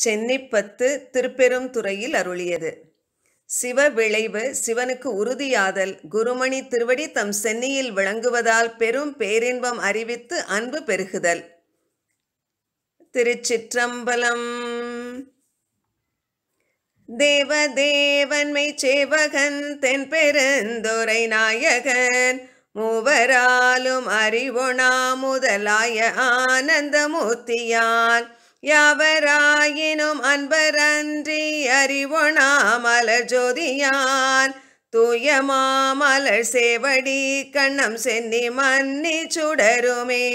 சென்னிப்பத்து திருப்பெருந்துறையில் அருளியது சிவ விளைவு சிவனுக்கு உறுதியாதல் குருமணி திருவடி தம் சென்னியில் விளங்குவதால் பெரும் பேரின்பம் அறிவித்து அன்பு பெருகுதல் திருச்சிற்றம்பலம் தேவதேவன்மை சேவகன் தென்பெருந்துரை நாயகன் மூவராலும் அறிவொணா முதலாய ஆனந்தமூர்த்தியான் யாவராயினும் அன்பரன்றி அறிவொணா மலர் ஜோதியான் தூய மாமலர் சேவடி கண்ணம் சென்னி மன்னி சுடருமே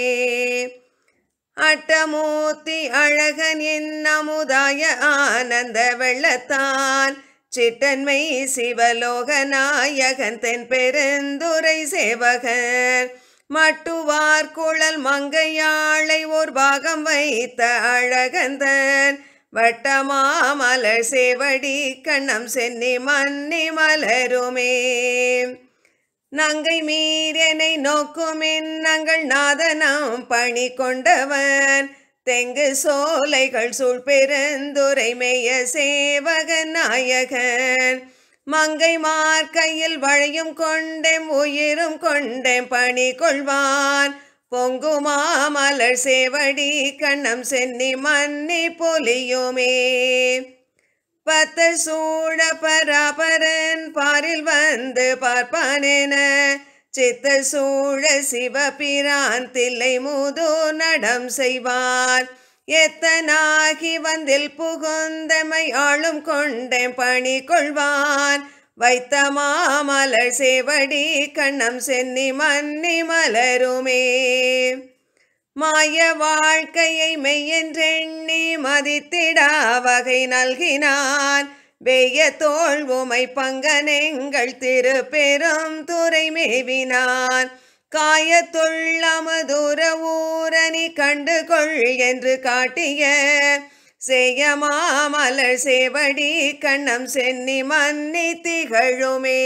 அட்டமூர்த்தி அழகன் என் அமுதாய ஆனந்த வெள்ளத்தான் சிட்டன்மை சிவலோகநாயகன் தென் பெருந்துரை சேவகர் மட்டுவார் குழல் மங்கையாளை ஓர் பாகம் வைத்த அழகந்தன் வட்டமாமலர் சேவடி கண்ணம் சென்னி மன்னி மலருமே நங்கை மீறனை நோக்குமின் நங்கள் நாதனம் பணி கொண்டவன் தெங்கு சோலைகள் சூழ் பெருந்துரை மேய சேவகன் நாயகன் மங்கை மார்க்கையில் வளையும் கொண்டேம் உயிரும் கொண்டேம் பணி கொள்வான் பொங்குமா மலர் சேவடி கண்ணம் சென்னி மன்னி பொலியுமே பத்த சூழ பராபரன் பாரில் வந்து பார்ப்பானென சித்த சூழ சிவபிரான் தில்லை மூதோ நடம் செய்வார் எத்தனாகி வந்தில் புகுந்தமை ஆளும் கொண்டேன் பணி கொள்வான் வைத்த மாமலர் சேவடி கண்ணம் சென்னி மன்னி மலருமே மாய வாழ்க்கையை மெய்யென்றெண்ணி மதித்திடா வகை நல்கினான் வெய்ய தோல்வுமை பங்கனெங்கள் திரு பெரும் துறை மேவினான் காயத்துள்ளமதுர ஊரணி கண்டுகொள் என்று காட்டிய செய்யமாமலர் சேவடி கண்ணம் சென்னி மன்னி திகழுமே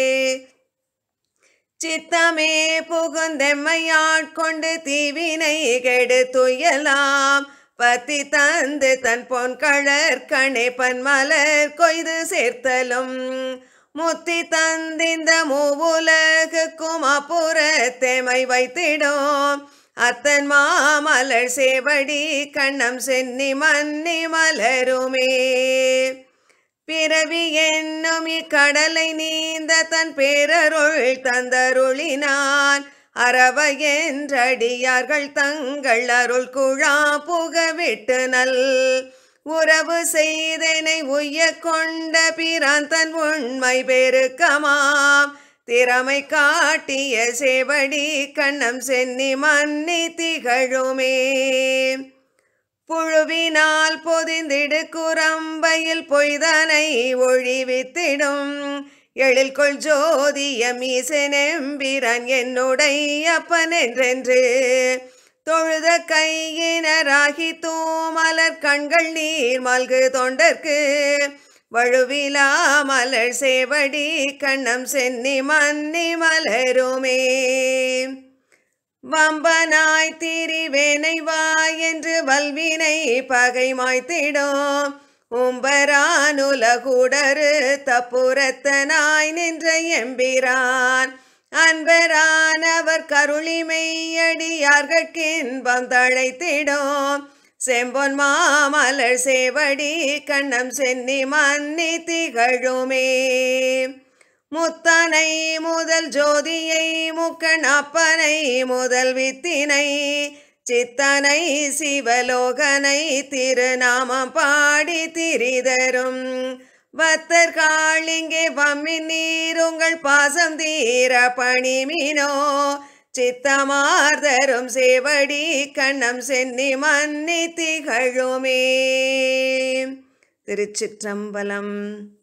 சித்தமே புகுந்தெம்மையாட்கொண்டு தீவினை கெடு துயலாம் பத்தி தந்து தன் பொன் கழற் கணே பன்மலர் கொய்து சேர்த்தலும் முத்தி தந்திந்த மூவுலகுக்கும் அப்புறத்தெமை வைத்திடும் அத்தன் மாமலர் சேவடி கண்ணம் சென்னி மன்னி மலருமே பிறவி என்னும் இக்கடலை நீந்த தன் பேரருள் தந்தருளினான் அறவ என்றடியார்கள் தங்கள் அருள் குழா புகவிட்டு நல் உறவு செய்தனை உய்ய கொண்ட பிரான் தன் உண்மை பெருக்கமாம் திறமை காட்டிய சேவடி கண்ணம் சென்னி மன்னி திகழுமே புழுவினால் பொதிந்திடு குரம்பையில் பொய்தனை ஒழிவித்திடும் எழில் கொள் ஜோதிய மீசனெம்பிரான் என்னுடைய அப்பன் என்றென்று தொழுத கையினராகி தூமலர் கண்கள் நீர் மல்கு தொண்டர்க்கு வழுவிலா மலர் சேவடி கண்ணம் சென்னி மன்னி மலருமே வம்பனாய் திரிவேனை வா என்று வல்வினை பகை மாய்த்திடும் உம்பரானுலகுடரு தப்புரத்தனாய் நின்ற எம்பிரான் அன்பரானவர் கருளிமையடியார்கட்கின்பம் தழைத்திடும் செம்பொன் மாமலர் சேவடி கண்ணம் சென்னி மன்னி திகழுமே முத்தனை முதல் ஜோதியை முக்கண் அப்பனை முதல் வித்தினை சித்தனை சிவலோகனை திருநாமம் பாடி திரிதரும் பத்தர் காளிங்கே வம்மின் நீருங்கள் பாசம் தீர பணிமினோ சித்தமார்தரும் சேவடி கண்ணம் சென்னி மன்னி திகழுமே திருச்சிற்றம்பலம்